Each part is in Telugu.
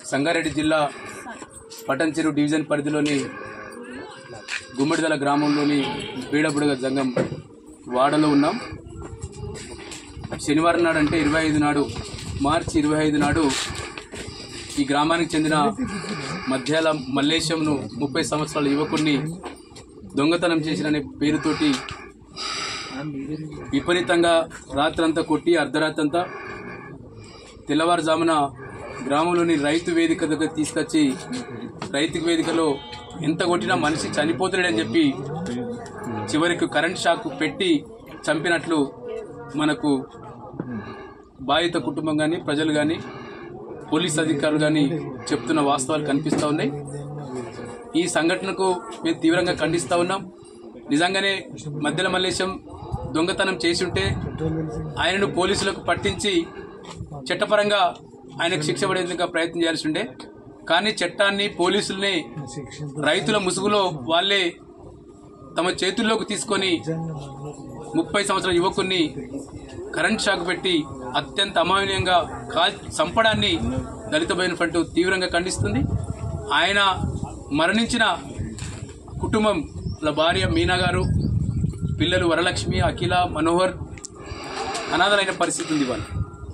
సంగారెడ్డి జిల్లా పటంచెరు డివిజన్ పరిధిలోని గుమ్మడిదల గ్రామంలోని బీడబుడగ జంగం వాడలో ఉన్నాం శనివారం నాడు అంటే ఇరవై ఐదు నాడు మార్చి ఇరవై ఐదు నాడు ఈ గ్రామానికి చెందిన మధ్యాల మల్లేశంను ముప్పై సంవత్సరాల యువకుడిని దొంగతనం చేసిన పేరుతోటి విపరీతంగా రాత్రంతా కొట్టి అర్ధరాత్రంతా తెల్లవారుజామున గ్రామంలోని రైతు వేదిక దగ్గర తీసుకొచ్చి రైతు వేదికలో ఎంత కొట్టినా మనిషి చనిపోతున్నాడని చెప్పి చివరికి కరెంట్ షాక్ పెట్టి చంపినట్లు మనకు బాధిత కుటుంబం కానీ ప్రజలు కానీ పోలీస్ అధికారులు కానీ చెప్తున్న వాస్తవాలు కనిపిస్తూ ఉన్నాయి ఈ సంఘటనకు మేము తీవ్రంగా ఖండిస్తూ ఉన్నాం నిజంగానే మధ్యల మల్లేశం దొంగతనం చేసి ఉంటే ఆయనను పోలీసులకు పట్టించి చట్టపరంగా ఆయనకు శిక్ష పడేందుకు ప్రయత్నం చేయాల్సి ఉండే కానీ చట్టాన్ని పోలీసుల్ని రైతుల ముసుగులో వాళ్ళే తమ చేతుల్లోకి తీసుకొని ముప్పై సంవత్సరాల యువకుడిని కరెంట్ షాక్ పెట్టి అత్యంత అమానవీయంగా కాల్ చంపడాన్ని దళిత బయన ఫ్రంట్ తీవ్రంగా ఖండిస్తుంది ఆయన మరణించిన కుటుంబం వాళ్ళ భార్య మీనా గారు పిల్లలు వరలక్ష్మి అఖిల మనోహర్ అనాథలైన పరిస్థితి ఉంది వాళ్ళు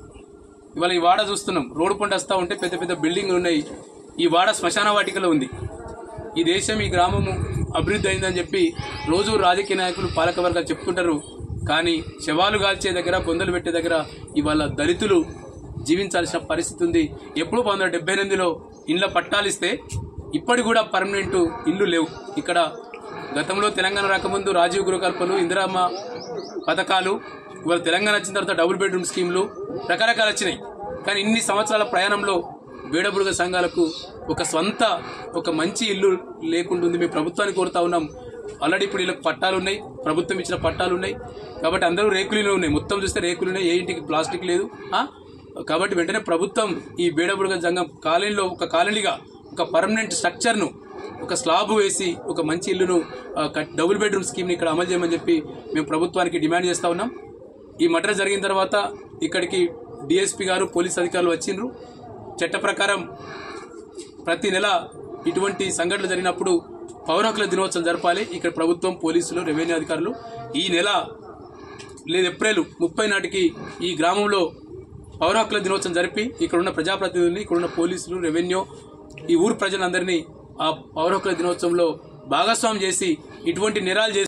ఇవాళ ఈ వాడ చూస్తున్నాం రోడ్డు పంట వస్తూ ఉంటే పెద్ద పెద్ద బిల్డింగ్లు ఉన్నాయి ఈ వాడ శ్మశాన వాటికలో ఉంది ఈ దేశం ఈ గ్రామము అభివృద్ధి అయిందని చెప్పి రోజు రాజకీయ నాయకులు పాలక వర్గాలు చెప్పుకుంటారు కానీ శవాలు కాల్చే దగ్గర బొందలు పెట్టే దగ్గర ఇవాళ దళితులు జీవించాల్సిన పరిస్థితి ఉంది ఎప్పుడు పంతొమ్మిది వందల డెబ్బై ఎనిమిదిలో ఇండ్ల పట్టాలిస్తే ఇప్పటి కూడా పర్మనెంట్ ఇల్లు లేవు ఇక్కడ గతంలో తెలంగాణ రాకముందు రాజీవ్ గృహకల్పలు ఇందిరామ్మ పథకాలు ఇవాళ తెలంగాణ వచ్చిన తర్వాత డబుల్ బెడ్రూమ్ స్కీమ్లు రకరకాలు వచ్చినాయి కానీ ఇన్ని సంవత్సరాల ప్రయాణంలో బేడబుడుగ సంఘాలకు ఒక స్వంత ఒక మంచి ఇల్లు లేకుండా ఉంది మేము ప్రభుత్వాన్ని కోరుతా ఉన్నాం ఆల్రెడీ ఇప్పుడు వీళ్ళకి పట్టాలు ఉన్నాయి ప్రభుత్వం ఇచ్చిన పట్టాలు ఉన్నాయి కాబట్టి అందరూ రేకులు ఉన్నాయి మొత్తం చూస్తే రేకులు ఉన్నాయి ఏ ఇంటికి ప్లాస్టిక్ లేదు ఆ? కాబట్టి వెంటనే ప్రభుత్వం ఈ బేడబుడుగ సంఘం కాలనీలో ఒక కాలనీగా ఒక పర్మనెంట్ స్ట్రక్చర్ను ఒక స్లాబ్ వేసి ఒక మంచి ఇల్లును ఆ, కట్- డబుల్ బెడ్రూమ్ స్కీమ్ని ఇక్కడ అమలు చేయమని చెప్పి మేము ప్రభుత్వానికి డిమాండ్ చేస్తా ఉన్నాం ఈ మర్డర్ జరిగిన తర్వాత ఇక్కడికి డిఎస్పీ గారు పోలీస్ అధికారులు వచ్చిండ్రు చట్ట ప్రకారం ప్రతి నెల ఇటువంటి సంఘటనలు జరిగినప్పుడు పౌర హక్కుల దినోత్సవం జరపాలి ఇక్కడ ప్రభుత్వం పోలీసులు రెవెన్యూ అధికారులు ఈ నెల లేదు ఏప్రిల్ ముప్పై నాటికి ఈ గ్రామంలో పౌర హక్కుల దినోత్సవం జరిపి ఇక్కడున్న ప్రజాప్రతినిధుల్ని ఇక్కడున్న పోలీసులు రెవెన్యూ ఈ ఊరు ప్రజలందరినీ ఆ పౌర హక్కుల దినోత్సవంలో భాగస్వామ్యం చేసి ఇటువంటి నేరాలు చేసి